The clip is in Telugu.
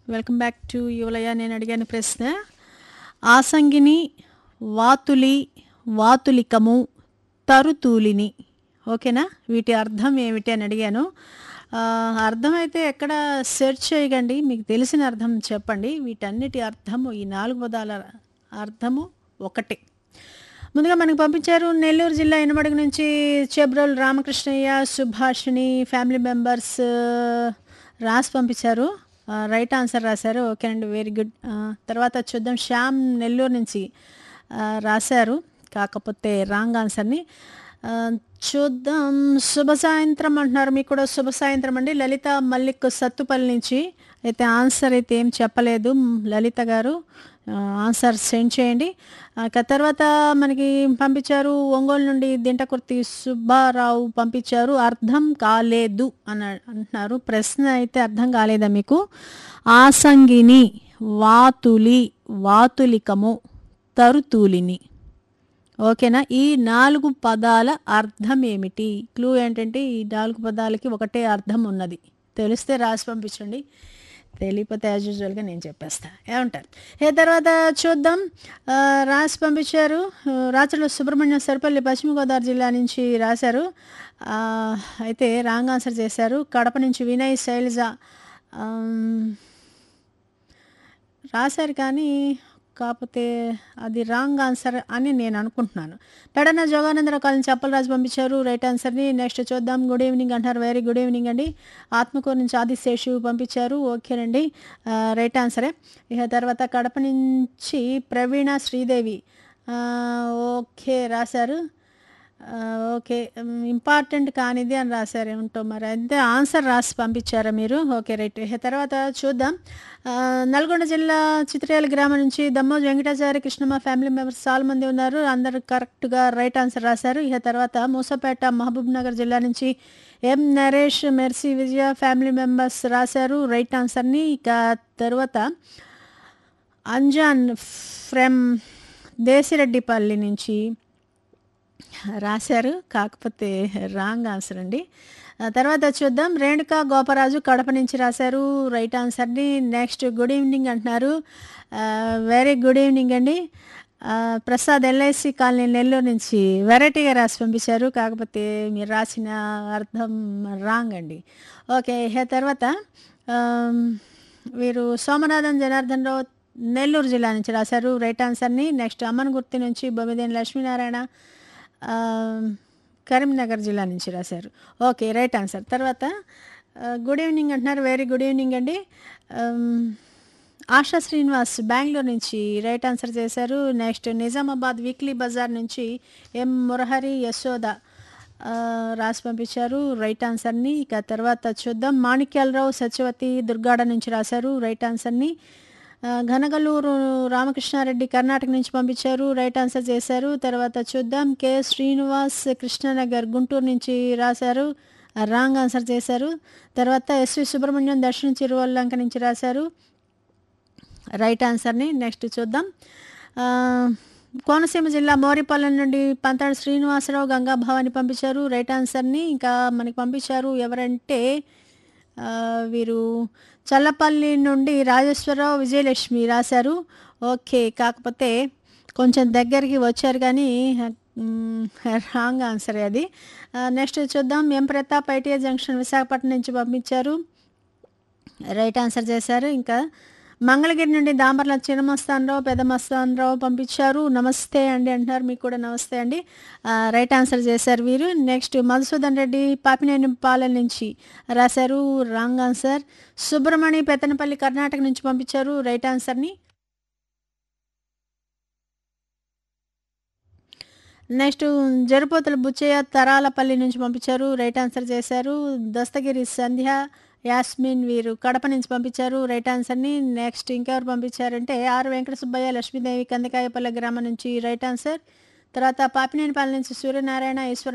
వెల్కమ్ బ్యాక్ టు యువలయ నేను అడిగాను ప్రశ్న ఆసంగిని వాతులి వాతులికము తరుతూలిని ఓకేనా వీటి అర్థం ఏమిటి అని అడిగాను ఆ, అర్థం అయితే ఎక్కడ సెర్చ్ చేయకండి మీకు తెలిసిన అర్థం చెప్పండి వీటన్నిటి అర్థము ఈ నాలుగు పదాల అర్థము ఒకటే ముందుగా మనకు పంపించారు నెల్లూరు జిల్లా ఇనమడుగు నుంచి చెబ్రోల్ రామకృష్ణయ్య సుభాషిణి ఫ్యామిలీ మెంబర్స్ రాసి పంపించారు ఆ, రైట్ ఆన్సర్ రాశారు ఓకే అండి వెరీ గుడ్ ఆ, తర్వాత చూద్దాం శ్యామ్ నెల్లూరు నుంచి ఆ, రాశారు కాకపోతే రాంగ్ ఆన్సర్ని ఆ, చూద్దాం శుభ సాయంత్రం అంటున్నారు మీకు కూడా శుభ సాయంత్రం అండి లలిత మల్లిక్ సత్తుపల్లి నుంచి అయితే ఆన్సర్ అయితే ఏం చెప్పలేదు మ్, లలిత గారు ఆ, ఆన్సర్ సెండ్ చేయండి ఆ, ఇక తర్వాత మనకి పంపించారు ఒంగోలు నుండి దింటకుర్తి సుబ్బారావు పంపించారు అర్థం కాలేదు అని అంటున్నారు ప్రశ్న అయితే అర్థం కాలేదా మీకు ఆసంగిని వాతులి వాతులికము తరుతూలిని ఓకేనా ఈ నాలుగు పదాల అర్థం ఏమిటి క్లూ ఏంటంటే ఈ నాలుగు పదాలకి ఒకటే అర్థం ఉన్నది తెలిస్తే రాసి పంపించండి తెలియకపోతే యాజ్ యూజువల్గా నేను చెప్పేస్తా ఏమంటారు ఏ తర్వాత చూద్దాం ఆ, రాసి పంపించారు ఆ, రాచర్ల సుబ్రహ్మణ్యం సరిపల్లి పశ్చిమ గోదావరి జిల్లా నుంచి రాశారు ఆ, అయితే రాంగ్ ఆన్సర్ చేశారు కడప నుంచి వినయ్ శైలజ ఆమ్, రాశారు కానీ కాకపోతే అది రాంగ్ ఆన్సర్ అని నేను అనుకుంటున్నాను పెడన జోగానందరావు కాలనీ చెప్పలరాజు పంపించారు రైట్ ఆన్సర్ని నెక్స్ట్ చూద్దాం గుడ్ ఈవినింగ్ అంటారు వెరీ గుడ్ ఈవినింగ్ అండి ఆత్మకూరు నుంచి ఆదిశేషు పంపించారు ఓకేనండి ఆ, రైట్ ఆన్సరే ఇక తర్వాత కడప నుంచి ప్రవీణ శ్రీదేవి ఆ, ఓకే రాశారు ఆ, ఓకే ఇంపార్టెంట్ కానిది అని రాశారు ఏమిటో మరి అయితే ఆన్సర్ రాసి పంపించారా మీరు ఓకే రైట్ ఇక తర్వాత చూద్దాం ఆ, నల్గొండ జిల్లా చిత్రయాల గ్రామం నుంచి దమ్మోజు వెంకటాచారి కృష్ణమ్మ ఫ్యామిలీ మెంబర్స్ చాలా మంది ఉన్నారు అందరు కరెక్ట్గా రైట్ ఆన్సర్ రాశారు ఇక తర్వాత మూసపేట మహబూబ్ నగర్ జిల్లా నుంచి M Naresh Mercy Vijaya family members రాశారు రైట్ ఆన్సర్ని ఇక తర్వాత అంజాన్ ఫ్రమ్ దేశిరెడ్డిపల్లి నుంచి రాశారు కాకపోతే రాంగ్ ఆన్సర్ అండి ఆ తర్వాత చూద్దాం రేణుక గోపరాజు కడప నుంచి రాశారు రైట్ ఆన్సర్ని నెక్స్ట్ గుడ్ ఈవినింగ్ అంటున్నారు వెరీ గుడ్ ఈవినింగ్ అండి ఆ, ప్రసాద్ ఎల్ఐసి కాలనీ నెల్లూరు నుంచి వెరైటీగా రాసి పంపించారు కాకపోతే మీరు రాసిన అర్థం రాంగ్ అండి ఓకే ఇక తర్వాత ఆమ్, వీరు సోమనాథన్ జనార్దన్ రావు నెల్లూరు జిల్లా నుంచి రాశారు రైట్ ఆన్సర్ని నెక్స్ట్ అమ్మన్ గుర్తి నుంచి బొమ్మిదేని లక్ష్మీనారాయణ ఆ, కరీంనగర్ జిల్లా నుంచి రాశారు ఓకే రైట్ ఆన్సర్ తర్వాత ఆ, గుడ్ ఈవినింగ్ అంటున్నారు వెరీ గుడ్ ఈవినింగ్ అండి ఆమ్, ఆశా శ్రీనివాస్ బెంగళూరు నుంచి రైట్ ఆన్సర్ చేశారు నెక్స్ట్ నిజామాబాద్ వీక్లీ బజార్ నుంచి ఎం మురహరి యశోద ఆ, రాసి పంపించారు రైట్ ఆన్సర్ని ఇక తర్వాత చూద్దాం మాణిక్యాలరావు సత్యవతి దుర్గాడ నుంచి రాశారు రైట్ ఆన్సర్ని ఆ, ఘనగలూరు రామకృష్ణారెడ్డి కర్ణాటక నుంచి పంపించారు రైట్ ఆన్సర్ చేశారు తర్వాత చూద్దాం కె శ్రీనివాస్ కృష్ణనగర్ గుంటూరు నుంచి రాశారు రాంగ్ ఆన్సర్ చేశారు తర్వాత ఎస్వి సుబ్రహ్మణ్యం దర్శనం చిరువల్లంక నుంచి రాశారు రైట్ ఆన్సర్ని నెక్స్ట్ చూద్దాం ఆ, కోనసీమ జిల్లా మోరిపాలెం నుండి పంతాడు శ్రీనివాసరావు గంగా భవాని పంపించారు రైట్ ఆన్సర్ని ఇంకా మనకి పంపించారు ఎవరంటే ఆ, వీరు చల్లపల్లి నుండి రాజేశ్వరరావు విజయలక్ష్మి రాశారు ఓకే కాకపోతే కొంచెం దగ్గరికి వచ్చారు కానీ మ్, రాంగ్ ఆన్సర్ అది నెక్స్ట్ చూద్దాం M Pratap ITI junction Visakhapatnam నుంచి పంపించారు రైట్ ఆన్సర్ చేశారు ఇంకా మంగళగిరి నుండి దాంబర్ల చిన్నమస్తానరావు పెద్ద మస్తానరావు పంపించారు నమస్తే అండి అంటున్నారు మీకు కూడా నమస్తే అండి ఆ, రైట్ ఆన్సర్ చేశారు వీరు నెక్స్ట్ మధుసూదన్ రెడ్డి పాపినేని పాలెం నుంచి రాశారు రాంగ్ ఆన్సర్ సుబ్రమణి పెత్తనపల్లి కర్ణాటక నుంచి పంపించారు రైట్ ఆన్సర్ని నెక్స్ట్ జరుపోతుల బుచ్చయ్య తరాలపల్లి నుంచి పంపించారు రైట్ ఆన్సర్ చేశారు దస్తగిరి సంధ్య యాస్మిన్ వీరు కడప నుంచి పంపించారు రైట్ ఆన్సర్ని నెక్స్ట్ ఇంకెవరు పంపించారంటే ఆర్ వెంకట సుబ్బయ్య లక్ష్మీదేవి కందికాయపల్లె గ్రామం నుంచి రైట్ ఆన్సర్ తర్వాత పాపినేనిపాలెం నుంచి సూర్యనారాయణ ఈశ్వర